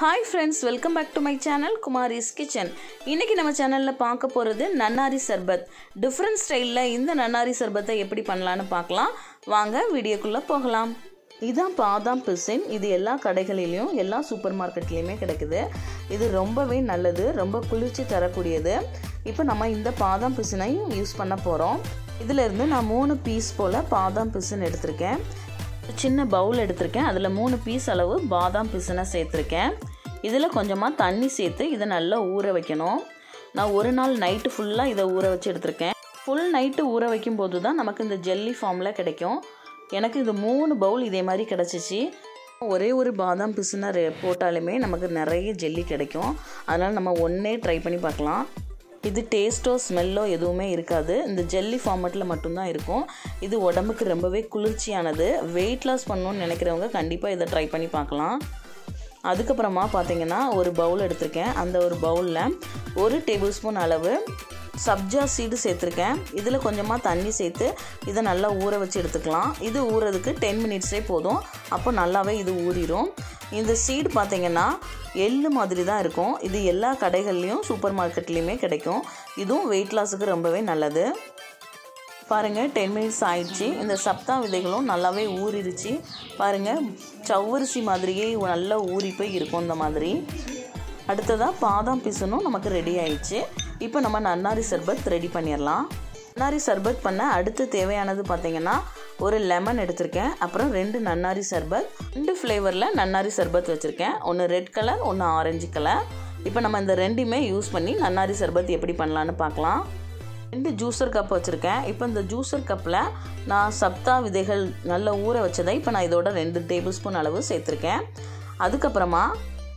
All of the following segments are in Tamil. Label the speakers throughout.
Speaker 1: hi friends welcome back to my channel Kumari's kitchen இன்றைக்கி நம்ம சேனலில் பார்க்க போகிறது நன்னாரி சர்பத் டிஃப்ரெண்ட் ஸ்டைலில் இந்த நன்னாரி சர்பத்தை எப்படி பண்ணலான்னு பார்க்கலாம் வாங்க வீடியோக்குள்ளே போகலாம் இதான் பாதாம் பிசின் இது எல்லா கடைகளிலையும் எல்லா சூப்பர் மார்க்கெட்லேயுமே கிடைக்குது இது ரொம்பவே நல்லது ரொம்ப குளிர்ச்சி தரக்கூடியது இப்போ நம்ம இந்த பாதாம் பிசினையும் யூஸ் பண்ண போகிறோம் இதிலிருந்து நான் மூணு பீஸ் போல் பாதாம் பிசின் எடுத்திருக்கேன் சின்ன பவுல் எடுத்திருக்கேன் அதில் மூணு பீஸ் அளவு பாதாம் பிசினை சேர்த்துருக்கேன் இதில் கொஞ்சமாக தண்ணி சேர்த்து இதை நல்லா ஊற வைக்கணும் நான் ஒரு நாள் நைட்டு ஃபுல்லாக இதை ஊற வச்சு எடுத்திருக்கேன் ஃபுல் நைட்டு ஊற வைக்கும் போது தான் நமக்கு இந்த ஜெல்லி ஃபார்மில் கிடைக்கும் எனக்கு இது மூணு பவுல் இதே மாதிரி கிடச்சிச்சு ஒரே ஒரு பாதாம் பிசுனை போட்டாலுமே நமக்கு நிறைய ஜெல்லி கிடைக்கும் அதனால் நம்ம ஒன்றே ட்ரை பண்ணி பார்க்கலாம் இது டேஸ்ட்டோ ஸ்மெல்லோ எதுவுமே இருக்காது இந்த ஜெல்லி ஃபார்மேட்டில் மட்டும்தான் இருக்கும் இது உடம்புக்கு ரொம்பவே குளிர்ச்சியானது வெயிட் லாஸ் பண்ணணும்னு நினைக்கிறவங்க கண்டிப்பாக இதை ட்ரை பண்ணி பார்க்கலாம் அதுக்கப்புறமா பார்த்தீங்கன்னா ஒரு பவுல் எடுத்திருக்கேன் அந்த ஒரு பவுலில் ஒரு டேபிள் ஸ்பூன் அளவு சப்ஜா சீடு சேர்த்துருக்கேன் இதில் கொஞ்சமாக தண்ணி சேர்த்து இதை நல்லா ஊற வச்சு எடுத்துக்கலாம் இது ஊறதுக்கு டென் மினிட்ஸே போதும் அப்போ நல்லாவே இது ஊறிடும் இந்த சீடு பார்த்திங்கன்னா எள்ளு மாதிரி தான் இருக்கும் இது எல்லா கடைகள்லேயும் சூப்பர் மார்க்கெட்லேயுமே கிடைக்கும் இதுவும் வெயிட் லாஸுக்கு ரொம்பவே நல்லது பாருங்கள் டென் மினிட்ஸ் ஆயிடுச்சு இந்த சப்தா விதைகளும் நல்லாவே ஊறிடுச்சு பாருங்கள் சவ்வரிசி மாதிரியே நல்லா ஊறி போய் இருக்கும் இந்த மாதிரி அடுத்ததாக பாதாம் பிசுனும் நமக்கு ரெடி ஆயிடுச்சு இப்போ நம்ம நன்னாரி சர்பத் ரெடி பண்ணிடலாம் நன்னாரி சர்பத் பண்ண அடுத்து தேவையானது பார்த்திங்கன்னா ஒரு லெமன் எடுத்திருக்கேன் அப்புறம் ரெண்டு நன்னாரி சர்பத் ரெண்டு ஃப்ளேவரில் நன்னாரி சர்பத் வச்சுருக்கேன் ஒன்று ரெட் கலர் ஒன்று ஆரஞ்சு கலர் இப்போ நம்ம இந்த ரெண்டுமே யூஸ் பண்ணி நன்னாரி சர்பத் எப்படி பண்ணலான்னு பார்க்கலாம் ரெண்டு ஜூஸர் கப் வச்சுருக்கேன் இப்போ இந்த ஜூஸர் கப்பில் நான் சப்தா விதைகள் நல்லா ஊற வச்சதை இப்போ நான் இதோட ரெண்டு டேபிள் ஸ்பூன் அளவு சேர்த்துருக்கேன் அதுக்கப்புறமா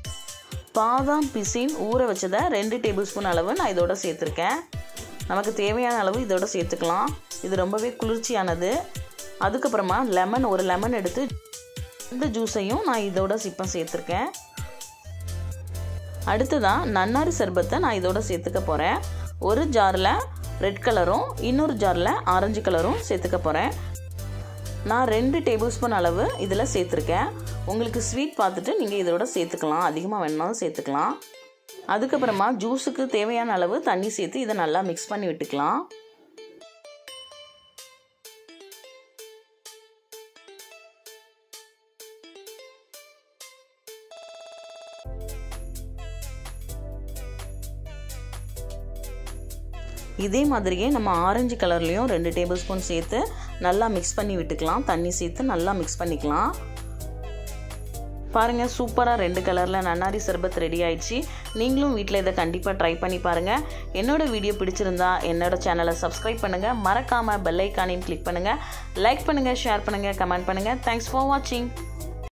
Speaker 1: பாதாம் பிசின் ஊற வச்சதை ரெண்டு டேபிள் ஸ்பூன் அளவு நான் இதோட சேர்த்துருக்கேன் நமக்கு தேவையான அளவு இதோட சேர்த்துக்கலாம் இது ரொம்பவே குளிர்ச்சியானது அதுக்கப்புறமா லெமன் ஒரு லெமன் எடுத்து இந்த ஜூஸையும் நான் இதோட சிப்பம் சேர்த்துருக்கேன் அடுத்ததாக நன்னாரி சர்பத்தை நான் இதோட சேர்த்துக்க போகிறேன் ஒரு ஜாரில் ரெட் கலரும் இன்னொரு ஜாரில் ஆரஞ்சு கலரும் சேர்த்துக்க போகிறேன் நான் ரெண்டு டேபிள் ஸ்பூன் அளவு இதில் சேர்த்துருக்கேன் உங்களுக்கு ஸ்வீட் பார்த்துட்டு நீங்கள் இதோட சேர்த்துக்கலாம் அதிகமாக வேணாலும் சேர்த்துக்கலாம் அதுக்கப்புறமா ஜூஸுக்கு தேவையான அளவு தண்ணி சேர்த்து இதை நல்லா மிக்ஸ் பண்ணி விட்டுக்கலாம் இதே மாதிரியே நம்ம ஆரஞ்சு கலர்லேயும் ரெண்டு டேபிள் ஸ்பூன் சேர்த்து நல்லா மிக்ஸ் பண்ணி விட்டுக்கலாம் தண்ணி சேர்த்து நல்லா மிக்ஸ் பண்ணிக்கலாம் பாருங்கள் சூப்பராக ரெண்டு கலரில் நன்னாரி சர்பத் ரெடி ஆயிடுச்சு நீங்களும் வீட்டில் இதை கண்டிப்பாக ட்ரை பண்ணி பாருங்கள் என்னோடய வீடியோ பிடிச்சிருந்தா என்னோடய சேனலை சப்ஸ்கிரைப் பண்ணுங்கள் மறக்காமல் பெல் ஐக்கானையும் கிளிக் பண்ணுங்கள் லைக் பண்ணுங்கள் ஷேர் பண்ணுங்கள் கமெண்ட் பண்ணுங்கள் தேங்க்ஸ் ஃபார் வாட்சிங்